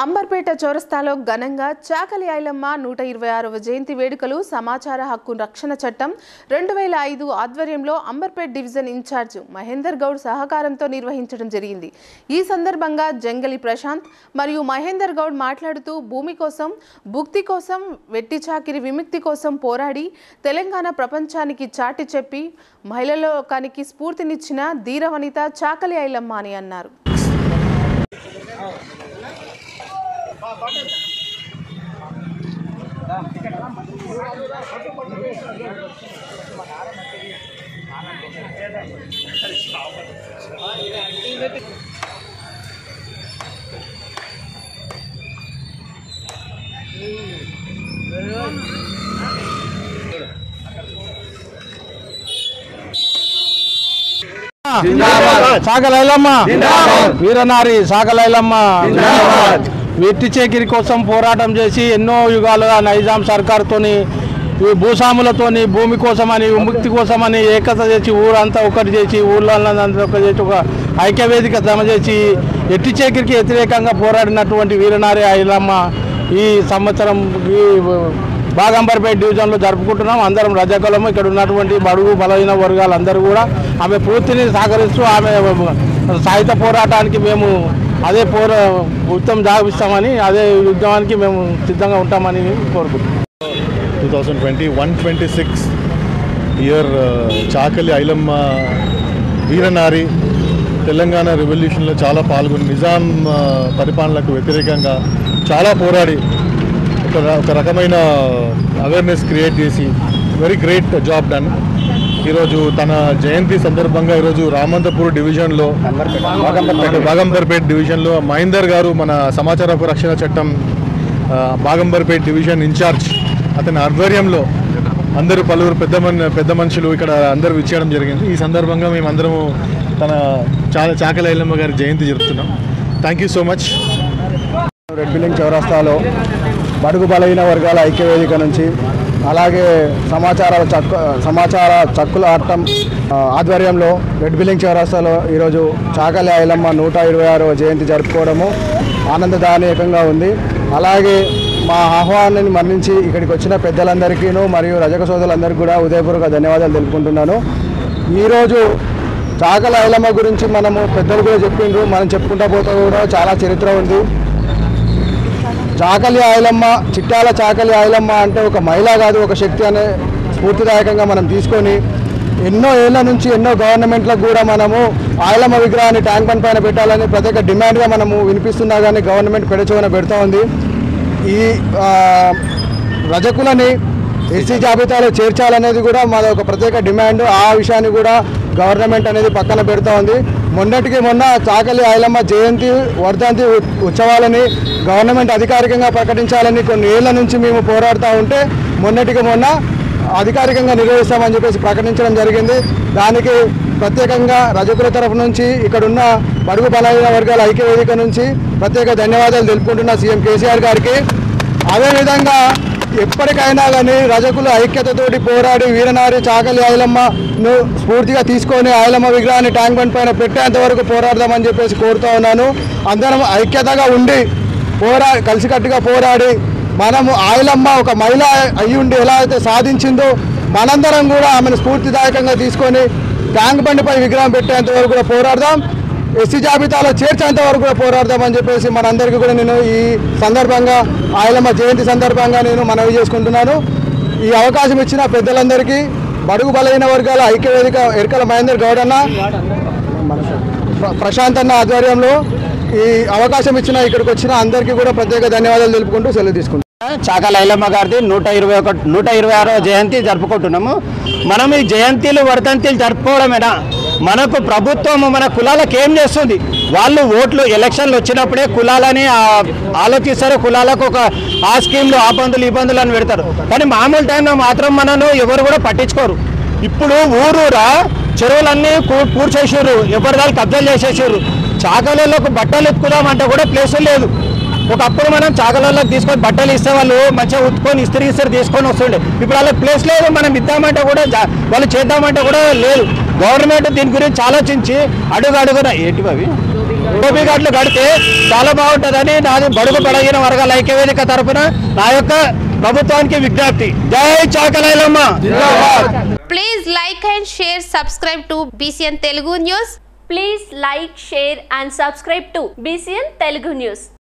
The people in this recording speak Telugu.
అంబర్పేట చౌరస్తాలో ఘనంగా చాకలి ఐలమ్మ నూట ఇరవై ఆరవ జయంతి వేడుకలు సమాచార హక్కు రక్షణ చట్టం రెండు వేల ఐదు ఆధ్వర్యంలో అంబర్పేట్ డివిజన్ ఇన్ఛార్జ్ మహేందర్ గౌడ్ సహకారంతో నిర్వహించడం జరిగింది ఈ సందర్భంగా జంగలి ప్రశాంత్ మరియు మహేందర్ గౌడ్ మాట్లాడుతూ భూమి కోసం భుక్తి కోసం వెట్టి చాకిరి విముక్తి కోసం పోరాడి తెలంగాణ ప్రపంచానికి చాటి చెప్పి మహిళల లోకానికి స్ఫూర్తినిచ్చిన ధీరవనిత చాకలి ఐలమ్మ అని అన్నారు సాగలైలమ్మ వీరనారి సాగలైలమ్మ వెట్టి చేకిరి కోసం పోరాటం చేసి ఎన్నో యుగాలుగా నైజాం సర్కార్తోని ఈ భూస్వాములతోని భూమి కోసమని విముక్తి కోసమని ఏకత చేసి ఊరంతా ఒకటి చేసి ఊళ్ళో అంతా ఒకటి చేసి ఒక ఐక్యవేదిక జమ చేసి ఎట్టి చేకిరికి వ్యతిరేకంగా పోరాడినటువంటి వీరనారి ఐలమ్మ ఈ సంవత్సరం ఈ బాగంబర్పేట డివిజన్లో జరుపుకుంటున్నాం అందరం రజకులము ఇక్కడ ఉన్నటువంటి బడుగు బలహీన వర్గాలు అందరూ కూడా ఆమె పూర్తిని సహకరిస్తూ ఆమె సాహిత్య పోరాటానికి మేము అదే పోరా ఉత్తమ జాగిస్తామని అదే యుద్ధానికి మేము సిద్ధంగా ఉంటామని కోరుకుంటున్నాం 2020 126 ఇయర్ చాకలి ఐలమ్మ వీరనారి తెలంగాణ రెవల్యూషన్లో చాలా పాల్గొని నిజాం ఆ, పరిపాలనకు వ్యతిరేకంగా చాలా పోరాడి ఒక ర- ఒక రకమైన అవేర్నెస్ క్రియేట్ చేసి వెరీ గ్రేట్ జాబ్ డన్ ఈరోజు తన జయంతి సందర్భంగా ఈరోజు రామంతపూర్ డివిజన్లో బాగంబర్పేట్ డివిజన్లో మహేందర్ గారు మన సమాచార హక్కు రక్షణ చట్టం ఆ, బాగంబర్పేట్ డివిజన్ ఇన్ఛార్జ్ అతని ఆధ్వర్యంలో అందరూ పలువురు పెద్ద మన పెద్ద మనుషులు ఇక్కడ అందరూ విచ్చేయడం జరిగింది ఈ సందర్భంగా మేమందరము తన చా చాకలి ఐలమ్మ గారి జయంతి జరుపుతున్నాం thank you so much red building చౌరస్తాలో బడుగు బలహీన వర్గాల ఐక్యవేదిక నుంచి అలాగే సమాచార చక్కు సమాచార చక్కుల ఆటం ఆ, ఆధ్వర్యంలో రెడ్ బిల్డింగ్ చౌరస్తాలో ఈరోజు చాకలి ఐలమ్మ నూట ఇరవై ఆరవ జయంతి జరుపుకోవడము ఆనందదాయకంగా ఉంది అలాగే మా ఆహ్వానాన్ని మన్నించి ఇక్కడికి వచ్చిన పెద్దలందరికీను మరియు రజక సోదరులందరికీ కూడా ఉదయపూర్వక ధన్యవాదాలు తెలుపుకుంటున్నాను ఈరోజు చాకలి ఐలమ్మ గురించి మనము పెద్దలు కూడా చెప్పిండ్రు మనం చెప్పుకుంటా పోతే కూడా చాలా చరిత్ర ఉంది చాకలి ఆయలమ్మ చిట్టాల చాకలి ఆయలమ్మ అంటే ఒక మహిళ కాదు ఒక శక్తి అనే స్ఫూర్తిదాయకంగా మనం తీసుకొని ఎన్నో ఏళ్ల నుంచి ఎన్నో గవర్నమెంట్లకు కూడా మనము ఆయలమ్మ విగ్రహాన్ని ట్యాంక్ బండ్ పైన పెట్టాలని ప్రత్యేక డిమాండ్గా మనము వినిపిస్తున్నా కానీ గవర్నమెంట్ పెడచవన పెడతా ఉంది ఈ ఆ, రజకులని ఎస్సీ జాబితాలో చేర్చాలనేది కూడా మాది ఒక ప్రత్యేక డిమాండ్ ఆ విషయాన్ని కూడా గవర్నమెంట్ అనేది పక్కన పెడతా ఉంది మొన్నటికి మొన్న చాకలి ఐలమ్మ జయంతి వర్ధంతి ఉ- ఉత్సవాలని గవర్నమెంట్ అధికారికంగా ప్రకటించాలని కొన్ని ఏళ్ల నుంచి మేము పోరాడుతూ ఉంటే మొన్నటికి మొన్న అధికారికంగా నిర్వహిస్తామని చెప్పేసి ప్రకటించడం జరిగింది దానికి ప్రత్యేకంగా రజకుల తరఫు నుంచి ఇక్కడున్న బడుగు బలహీన వర్గాల ఐక్యవేదిక నుంచి ప్రత్యేక ధన్యవాదాలు తెలుపుకుంటున్న సీఎం కేసీఆర్ గారికి అదేవిధంగా ఎప్పటికైనా కానీ రజకులు ఐక్యతతోటి పోరాడి వీరనారి చాకలి ఆయలమ్మను స్ఫూర్తిగా తీసుకొని ఆయలమ్మ విగ్రహాన్ని ట్యాంక్ బండ్ పైన పెట్టేంత వరకు పోరాడదామని చెప్పేసి కోరుతా ఉన్నాను అందరం ఐక్యతగా ఉండి పోరా కలిసికట్టుగా పోరాడి మనము ఆయలమ్మ ఒక మహిళ అయి ఉండి ఎలా అయితే సాధించిందో మనందరం కూడా ఆమెను స్ఫూర్తిదాయకంగా తీసుకొని ట్యాంక్ బండిపై విగ్రహం పెట్టేంత వరకు కూడా పోరాడదాం ఎస్సీ జాబితాలో చేర్చేంత వరకు కూడా పోరాడదామని చెప్పేసి మనందరికీ కూడా నేను ఈ సందర్భంగా ఆయలమ్మ జయంతి సందర్భంగా నేను మనవి చేసుకుంటున్నాను ఈ అవకాశం ఇచ్చిన పెద్దలందరికీ బడుగు బలహీన వర్గాల ఐక్యవేదిక ఎరకల మహేందర్ గౌడ్ అన్న ప్ర- ప్రశాంత్ అన్న ఆధ్వర్యంలో ఈ అవకాశం ఇచ్చిన ఇక్కడికి వచ్చిన అందరికీ కూడా ప్రత్యేక ధన్యవాదాలు తెలుపుకుంటూ సెలవు తీసుకుంటాను చాక లైలమ్మ గారిది నూట ఇరవై ఒకటి నూట ఇరవై ఆరో జయంతి జరుపుకుంటున్నాము మనం ఈ జయంతిలు వర్ధంతిలు జరుపుకోవడమేనా మనకు ప్రభుత్వం మన కులాలకు ఏం చేస్తుంది వాళ్ళు ఓట్లు ఎలక్షన్లు వచ్చినప్పుడే కులాలని ఆ, ఆలోచిస్తారు కులాలకు ఒక ఆ స్కీమ్లు ఆ బంధులు ఈ బంధులు అని పెడతారు కానీ మామూలు టైంలో మాత్రం మనను ఎవరు కూడా పట్టించుకోరు ఇప్పుడు ఊరూరా చెరువులన్నీ కూ- కూర్చేసారు ఎవరి దాన్ని కబ్జాలు చేసేసారు చాకలలో బట్టలు ఎత్తుకుదామంటే కూడా ప్లేస్ లేదు ఒకప్పుడు మనం చాకలలోకి తీసుకొని బట్టలు ఇస్తే వాళ్ళు మంచిగా ఉత్తుకొని ఇస్త్రీ ఇస్తారు తీసుకొని వస్తుండే ఇప్పుడు వాళ్ళకి ప్లేస్ లేదు మనం ఇద్దామంటే కూడా జా- వాళ్ళు చేద్దామంటే కూడా లేదు గవర్నమెంట్ దీని గురించి ఆలోచించి అడుగు అడుగున ఏంటి అవి గోపి ఘాట్లు కడితే చాలా బాగుంటుందని నాది బడుగు బలహీన వర్గాల ఐక్యవేదిక తరపున నా యొక్క ప్రభుత్వానికి విజ్ఞప్తి జై చాకలైలమ్మ Please like and share, subscribe to BCN Telugu News. Please like, share and subscribe to BCN Telugu News.